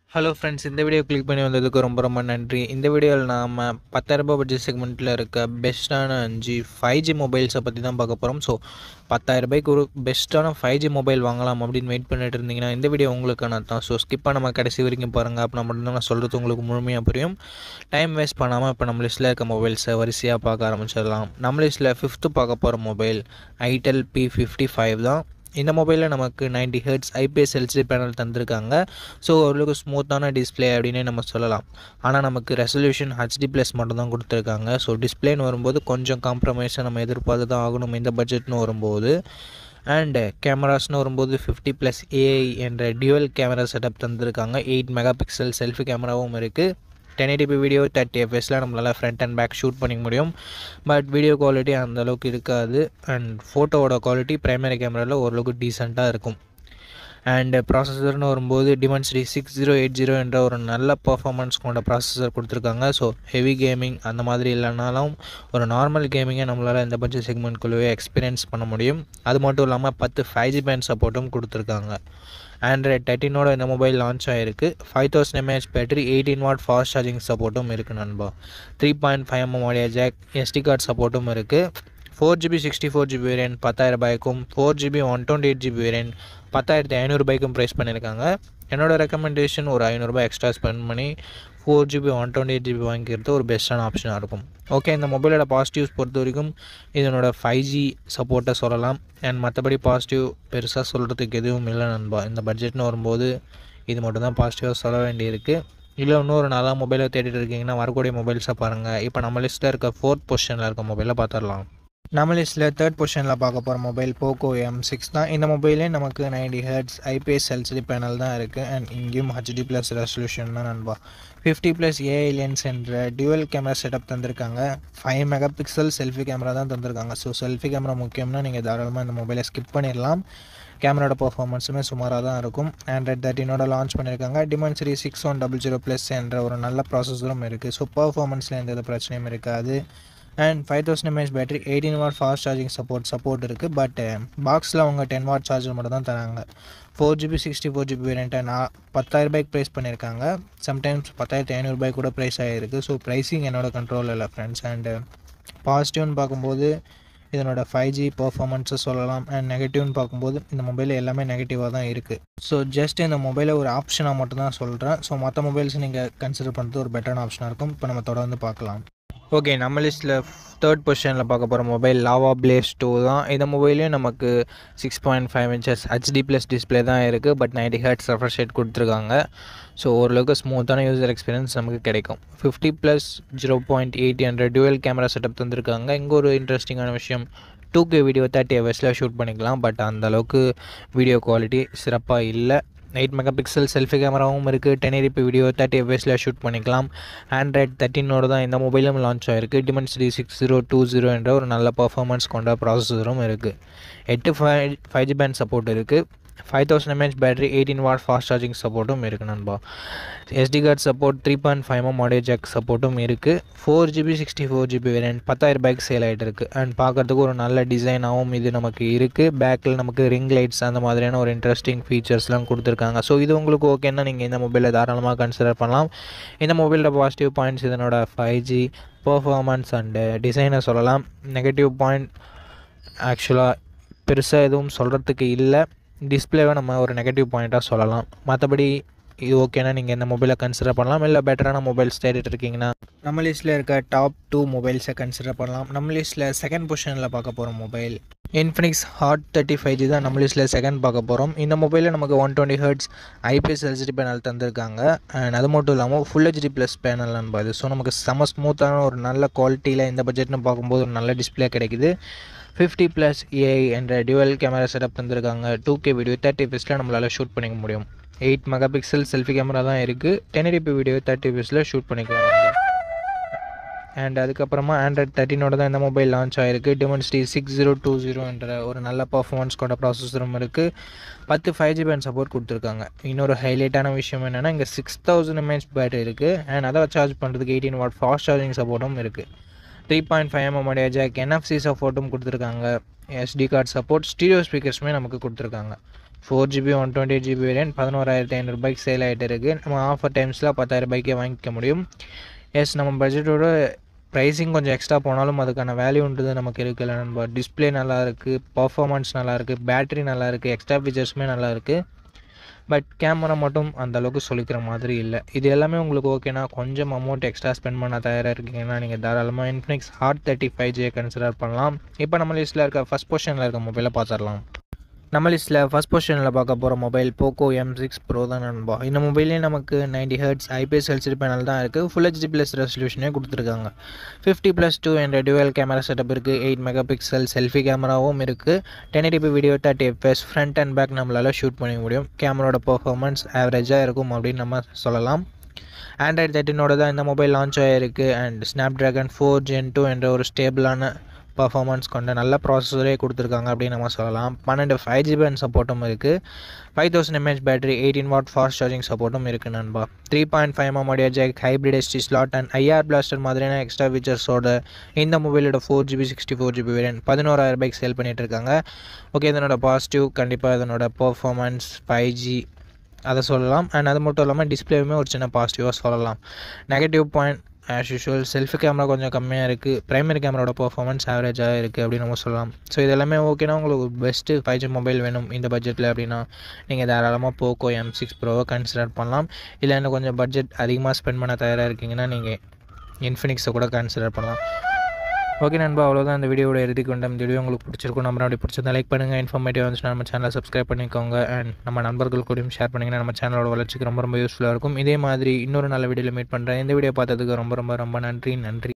hello friends இந்த video click பண்ணி வந்ததுக்கு ரொம்ப ரொம்ப நன்றி இந்த வீடியோவில் நாம் பத்தாயிரரூபா பட்ஜெட் செக்மெண்ட்டில் இருக்க பெஸ்ட்டான அஞ்சு ஃபைவ் ஜி மொபைல்ஸை பற்றி தான் பார்க்க போகிறோம் ஸோ பத்தாயிரரூபாய்க்கு ஒரு பெஸ்ட்டான ஃபைவ் ஜி மொபைல் வாங்கலாம் அப்படின்னு வெயிட் பண்ணிட்டு இருந்தீங்கன்னா இந்த வீடியோ உங்களுக்கான தான் ஸோ ஸ்கிப் நம்ம கடைசி வரைக்கும் பாருங்கள் அப்போ மட்டும்தான் நான் சொல்கிறது உங்களுக்கு முழுமையாக புரியும் டைம் வேஸ்ட் பண்ணாமல் இப்போ நம்ம லிஸ்ட்டில் இருக்க மொபைல்ஸை வரிசையாக பார்க்க ஆரம்பிச்சிடலாம் நம்ம லிஸ்ட்டில் ஃபிஃப்த்து பார்க்க போகிற mobile Itel P fifty five தான் இந்த மொபைலில் நமக்கு 90 ஹெர்ட்ஸ் ஐபிஎஸ் எல்சிடி பேனல் தந்திருக்காங்க ஸோ ஓரளவுக்கு ஸ்மூத்தான டிஸ்ப்ளே அப்படின்னே நம்ம சொல்லலாம் ஆனால் நமக்கு ரெசல்யூஷன் ஹெச்டி ப்ளஸ் மட்டும் தான் கொடுத்துருக்காங்க ஸோ டிஸ்பிளேன்னு வரும்போது கொஞ்சம் காம்ப்ரமைஸை நம்ம எதிர்பார்த்து தான் ஆகணும் இந்த பட்ஜெட்னு வரும்போது அண்டு கேமராஸ்னு வரும்போது ஃபிஃப்டி ப்ளஸ் ஏஐ என்ற டியூவல் கேமரா செட்டப் தந்திருக்காங்க எயிட் மெகா பிக்சல் செல்ஃபி கேமராவும் இருக்குது டென் எயிட்டிபி வீடியோ தேர்ட்டி எஃப்எஸில் நம்மளால் ஃப்ரண்ட் அண்ட் பேக் ஷூட் பண்ணிக்க முடியும் பட் வீடியோ குவாலிட்டி அந்த அளவுக்கு இருக்காது அண்ட் ஃபோட்டோவோட குவாலிட்டி ப்ரைமரி கேமராவில் ஓரளவுக்கு டீசெண்டாக இருக்கும் அண்ட் ப்ராசஸர்னு வரும்போது Dimensity six zero eight zero என்ற ஒரு நல்ல பர்ஃபார்மன்ஸ் கொண்ட ப்ராசஸர் கொடுத்துருக்காங்க ஸோ ஹெவி கேமிங் அந்த மாதிரி இல்லைனாலும் ஒரு நார்மல் கேமிங்கை நம்மளால் இந்த பட்ஜெட் செக்மெண்ட்குள்ளேயே எக்ஸ்பீரியன்ஸ் பண்ண முடியும் அது மட்டும் இல்லாமல் பத்து ஃபைவ் ஜி பேண்ட் சப்போர்ட்டும் கொடுத்துருக்காங்க ஆண்ட்ராய்ட் தேர்ட்டினோட இந்த மொபைல் லான்ச் ஆகிருக்கு five thousand mAh battery eighteen watt fast charging சப்போர்ட்டும் இருக்குது நண்பா three point five MM audio jack SD card சப்போர்ட்டும் இருக்குது four GB sixty four GB variant பத்தாயிரம் ரூபாய்க்கும் four GB one twenty eight GB variant பத்தாயிரத்தி ஐநூறுபாய்க்கும் ப்ரைஸ் பண்ணியிருக்காங்க என்னோட ரெக்கமெண்டேஷன் ஒரு ஐநூறுரூபா எக்ஸ்ட்ரா ஸ்பெண்ட் பண்ணி four GB one twenty eight GB வாங்கிக்கிறது ஒரு பெஸ்ட்டான ஆப்ஷனாக இருக்கும் ஓகே இந்த மொபைலோட பாசிட்டிவ்ஸ் பொறுத்த வரைக்கும் இதனோட ஃபைவ் ஜி சப்போர்ட்டை சொல்லலாம் அண்ட் மற்றபடி பாசிட்டிவ் பெருசாக சொல்கிறதுக்கு எதுவும் இல்லை நண்பா இந்த பட்ஜெட்னு வரும்போது இது மட்டும் தான் பாசிட்டிவாக சொல்ல வேண்டியிருக்கு இல்லை இன்னொரு நல்ல மொபைலை தேடிட்டு இருக்கீங்கன்னா வரக்கூடிய மொபைல்ஸை பாருங்கள் இப்போ நம்ம லிஸ்ட்டில் இருக்க ஃபோர்த் பொசிஷனில் இருக்க மொபைலை பார்த்துடலாம் நம்ம லிஸ்ட்டில் தேர்ட் பொசிஷனில் பார்க்க போகிற மொபைல் போக்கோ எம் சிக்ஸ் தான் இந்த மொபைலே நமக்கு ninety hertz IPS LCD panel தான் இருக்குது அண்ட் இங்கேயும் ஹெச்டி ப்ளஸ் ரெசல்யூஷன் தான் நண்பா ஃபிஃப்டி ப்ளஸ் ஏஐ லென்ஸ் என்ற டியூவல் கேமரா செட்டப் தந்திருக்காங்க five megapixel selfie camera தான் தந்திருக்காங்க ஸோ செல்ஃபி கேமரா முக்கியம்னா நீங்கள் தாராளமாக இந்த மொபைலை ஸ்கிப் பண்ணிடலாம் கேமராவோட பர்ஃபார்மன்ஸுமே சுமாராக தான் இருக்கும் ஆண்ட்ராய்ட் தேர்ட்டினோட லான்ச் பண்ணியிருக்காங்க Dimensity six one double zero plus என்ற ஒரு நல்ல ப்ராசஸரும் இருக்குது ஸோ பர்ஃபார்மன்ஸில் எந்த பிரச்சனையும் இருக்காது and five thousand mAh battery eighteen watt fast charging support support இருக்குது பட் பாக்ஸில் அவங்க டென் வாட் சார்ஜர் மட்டும் தான் தராங்க four GB sixty four GB வேரியண்ட்டை நான் பத்தாயிரம் ரூபாய்க்கு ப்ரைஸ் பண்ணியிருக்காங்க சம்டைம்ஸ் பத்தாயிரத்தி ஐநூறுபாய்க்கு கூட ப்ரைஸ் ஆகிருக்கு ஸோ ப்ரைஸிங் என்னோட கண்ட்ரோலில் இல்லை ஃப்ரெண்ட்ஸ் அண்டு பாசிட்டிவ்னு பார்க்கும்போது இதனோட ஃபைவ் ஜி பர்ஃபார்மன்ஸை சொல்லலாம் அண்ட் நெகட்டிவ்னு பார்க்கும்போது இந்த மொபைல் எல்லாமே நெகட்டிவாக தான் இருக்குது ஸோ ஜஸ்ட் இந்த மொபைலை ஒரு ஆப்ஷனாக மட்டும் தான் சொல்கிறேன் ஸோ மற்ற மொபைல்ஸ் நீங்கள் கன்சிடர் பண்ணுறது ஒரு பெட்டரான ஆப்ஷனாக இருக்கும் இப்போ நம்ம தொடர்ந்து பார்க்கலாம் ஓகே நம்ம லிஸ்ட்டில் தேர்ட் பொசிஷனில் பார்க்க போகிற மொபைல் லாவா பிளேஸ் டூ தான் இந்த மொபைலையும் நமக்கு six point five inches HD plus display தான் இருக்குது but ninety hertz refresh rate கொடுத்துருக்காங்க ஸோ ஓரளவுக்கு ஸ்மூத்தான யூசர் எக்ஸ்பீரியன்ஸ் நமக்கு கிடைக்கும் fifty plus zero point eight hundred dual camera setup தந்திருக்காங்க இங்கே ஒரு இன்ட்ரெஸ்டிங்கான விஷயம் டூ கே வீடியோ தேர்ட்டி ஹவர்ஸில் ஷூட் பண்ணிக்கலாம் பட் அந்த அளவுக்கு வீடியோ குவாலிட்டி சிறப்பாக இல்லை எயிட் மெகா பிக்சல் செல்ஃபி கேமராவும் இருக்குது டென் எரிபி வீடியோ தேர்ட்டி எஃப்எஸில் ஷூட் பண்ணிக்கலாம் ஆண்ட்ராய்ட் தேர்ட்டினோட தான் இந்த மொபைலும் லான்ச் ஆகிருக்கு Dimensity six zero two zero என்ற ஒரு நல்ல பர்ஃபார்மன்ஸ் கொண்ட ப்ராசஸரும் இருக்குது எட்டு five five G band support இருக்குது five thousand mAh battery eighteen watt fast charging சப்போர்ட்டும் இருக்குது நண்பா SD card support three point five M audio jack சப்போர்ட்டும் இருக்குது four GB sixty four GB variant பத்தாயிரம் பேக் சேல் ஆகிட்டு இருக்குது அண்ட் பார்க்குறதுக்கு ஒரு நல்ல டிசைனாகவும் இது நமக்கு இருக்குது பேக்கில் நமக்கு ரிங் லைட்ஸ் அந்த மாதிரியான ஒரு இன்ட்ரெஸ்டிங் ஃபீச்சர்ஸ்லாம் கொடுத்துருக்காங்க ஸோ இது உங்களுக்கு ஓகேன்னா நீங்கள் இந்த மொபைலை தாராளமாக கன்சிடர் பண்ணலாம் இந்த மொபைலோட பாசிட்டிவ் பாயிண்ட்ஸ் இதனோட ஃபைவ் ஜி பர்ஃபார்மன்ஸ் அண்டு டிசைனை சொல்லலாம் நெகட்டிவ் பாயிண்ட் ஆக்சுவலாக பெருசாக எதுவும் சொல்கிறதுக்கு இல்லை டிஸ்பிளேவை நம்ம ஒரு நெகட்டிவ் பாயிண்ட்டாக சொல்லலாம் மற்றபடி இது ஓகேனா நீங்கள் இந்த மொபைலை கன்சிடர் பண்ணலாம் இல்லை பெட்டரான மொபைல்ஸ் தேடிட்டு இருக்கீங்கன்னா நம்ம லிஸ்ட்டில் இருக்க டாப் டூ மொபைல்ஸை கன்சிடர் பண்ணலாம் நம்ம லிஸ்ட்டில் செகண்ட் பொசிஷனில் பார்க்க போகிற mobile Infinix Hot thirty five G தான் நம்ம லிஸ்ட்டில் செகண்ட் பார்க்க போகிறோம் இந்த மொபைலில் நமக்கு one twenty hertz IPS LCD panel தந்திருக்காங்க அண்ட் அது மட்டும் இல்லாமல் ஃபுல் ஹெச்டி ப்ளஸ் பேனல் நண்பாது ஸோ நமக்கு செம ஸ்மூத்தான ஒரு நல்ல குவாலிட்டியில் இந்த பட்ஜெட்னு பார்க்கும்போது ஒரு நல்ல டிஸ்பிளே கிடைக்குது ஃபிஃப்டி ப்ளஸ் ஏஐ என்ற டியூவல் கேமரா செட்டப் தந்திருக்காங்க டூ கே வீடியோ தேர்ட்டி எஃப்எஸில் நம்மளால் ஷூட் பண்ணிக்க முடியும் eight megapixel selfie camera தான் இருக்குது டென் எடிபி வீடியோ தேர்ட்டி எஃப்எஸில் ஷூட் பண்ணிக்கலாம் அண்ட் அதுக்கப்புறமா ஆண்ட்ராய்ட் தேர்ட்டினோட தான் இந்த மொபைல் லான்ச் ஆகிருக்கு Dimensity six zero two zero என்ற ஒரு நல்ல பர்ஃபார்மன்ஸ் கொண்ட ப்ராசஸரும் இருக்குது பத்து ஃபைவ் ஜி பேண்ட் சப்போர்ட் கொடுத்துருக்காங்க இன்னொரு ஹைலைட்டான விஷயம் என்னென்னா இங்கே சிக்ஸ் தௌசண்ட் எம்ஏஹெச் பேட்டரி இருக்குது அண்ட் அதை சார்ஜ் பண்ணுறதுக்கு எயிட்டீன் வாட் ஃபாஸ்ட் சார்ஜிங் சப்போர்ட்டும் இருக்குது த்ரீ பாயிண்ட் ஃபைவ் எம்எம் உடைய ஜாக் என்எஃப்சி சப்போர்ட்டும் கொடுத்துருக்காங்க எஸ்டி கார்டு சப்போர்ட் ஸ்டீரியோ ஸ்பீக்கர்ஸுமே நமக்கு கொடுத்துருக்காங்க four GB one twenty GB variant பதினோராயிரத்தி ஐநூறுபாய்க்கு சேல் ஆகிட்டு இருக்குது நம்ம ஆஃபர் டைம்ஸில் பத்தாயிரம் ரூபாய்க்கே வாங்கிக்க முடியும் எஸ் நம்ம பட்ஜெட்டோட ப்ரைஸிங் கொஞ்சம் எக்ஸ்ட்ரா போனாலும் அதுக்கான வேல்யூன்றது நமக்கு இருக்குல்ல நம்ம டிஸ்பிளே நல்லா இருக்குது பர்ஃபார்மன்ஸ் நல்லா இருக்குது பேட்டரி நல்லா இருக்குது எக்ஸ்ட்ரா ஃபீச்சர்ஸுமே நல்லா இருக்குது பட் கேமரா மட்டும் அந்த அளவுக்கு சொல்லிக்கிற மாதிரி இல்லை இது எல்லாமே உங்களுக்கு ஓகேனா கொஞ்சம் அமௌண்ட் எக்ஸ்ட்ரா ஸ்பெண்ட் பண்ண தயாராக இருக்கீங்கன்னா நீங்கள் தாராளமாக இன்ஃபினிக்ஸ் ஹார்ட் தேர்ட்டி ஃபைவ் ஜியை கன்சிடர் பண்ணலாம் இப்போ நம்ம லிஸ்ட்டில் இருக்க ஃபஸ்ட் பொசிஷனில் இருக்க மொபைலை பார்த்துடலாம் நம்ம லிஸ்ட்டில் ஃபஸ்ட் பொசிஷனில் பார்க்க போகிற mobile Poco M six Pro தான் நண்பா இந்த மொபைலே நமக்கு ninety hertz IPS LCD panel தான் இருக்குது ஃபுல் ஹெச்டி ப்ளஸ் ரெசல்யூஷனே கொடுத்துருக்காங்க ஃபிஃப்டி ப்ளஸ் டூ என்ற டுவெல் கேமரா செட்டப் இருக்குது எயிட் மெகா பிக்சல் செல்ஃபி கேமராவும் இருக்குது ten eighty video thirty F S front and back நம்மளால் ஷூட் பண்ண முடியும் கேமராவோட பர்ஃபார்மன்ஸ் ஆவரேஜாக இருக்கும் அப்படின்னு நம்ம சொல்லலாம் ஆண்ட்ராய்டு தேர்ட்டினோட தான் இந்த மொபைல் லான்ச் ஆகிருக்கு and Snapdragon four Gen two என்ற ஒரு ஸ்டேபிளான பர்ஃபார்மன்ஸ் கொண்ட நல்ல ப்ராசஸரே கொடுத்துருக்காங்க அப்படின்னு நம்ம சொல்லலாம் பன்னெண்டு ஃபைவ் ஜிபி அண்ட் சப்போர்ட்டும் இருக்குது five thousand mAh battery eighteen watt fast charging சப்போர்ட்டும் இருக்குது நண்பா three point five M audio jack hybrid SD slot and IR blaster மாதிரியான எக்ஸ்ட்ரா ஃபீச்சர்ஸோட இந்த மொபைலோட four GB sixty four GB variant பதினோராயிரம் ரூபாய்க்கு சேல் பண்ணிகிட்டு இருக்காங்க ஓகே இதனோட பாசிட்டிவ் கண்டிப்பாக இதனோட பர்ஃபார்மன்ஸ் ஃபைவ் ஜி அதை சொல்லலாம் அண்ட் அது மட்டும் இல்லாமல் டிஸ்பிளேவுமே ஒரு சின்ன பாசிட்டிவாக சொல்லலாம் negative point as usual selfie camera கொஞ்சம் கம்மியாக இருக்குது ப்ரைமரி கேமராவோட பர்ஃபார்மன்ஸ் ஆவரேஜாக இருக்குது அப்படின்னு நம்ம சொல்லலாம் ஸோ இது எல்லாமே ஓகேனா உங்களுக்கு பெஸ்ட்டு ஃபைவ் ஜி மொபைல் வேணும் இந்த பட்ஜெட்டில் அப்படின்னா நீங்கள் தாராளமாக போக்கோ எம் சிக்ஸ் ப்ரோவை கன்சிடர் பண்ணலாம் இல்லை இன்னும் கொஞ்சம் பட்ஜெட் அதிகமாக ஸ்பெண்ட் பண்ண தயாராக இருக்கீங்கன்னா நீங்கள் இன்ஃபினிக்ஸை கூட கன்சிடர் பண்ணலாம் ஓகே நண்பா அவ்வளோதான் இந்த வீடியோட இறுதி கொண்ட இந்த வீடியோ உங்களுக்கு பிடிச்சிருக்கும் நம்ம அப்படி பிடிச்சிருந்தா லைக் பண்ணுங்கள் இன்ஃபர்மேட்டிவ் வந்துச்சுன்னா நம்ம சேனலை சப்ஸ்கிரைப் பண்ணிக்கோங்க அண்ட் நம்ம நண்பர்கள் கூடயும் ஷேர் பண்ணிங்கன்னா நம்ம சேனலோட வளர்ச்சிக்கு ரொம்ப ரொம்ப யூஸ்ஃபுல்லாக இருக்கும் இதே மாதிரி இன்னொரு நல்ல வீடியோவில் மீட் பண்ணுறேன் இந்த வீடியோ பார்த்ததுக்கு ரொம்ப ரொம்ப ரொம்ப நன்றி நன்றி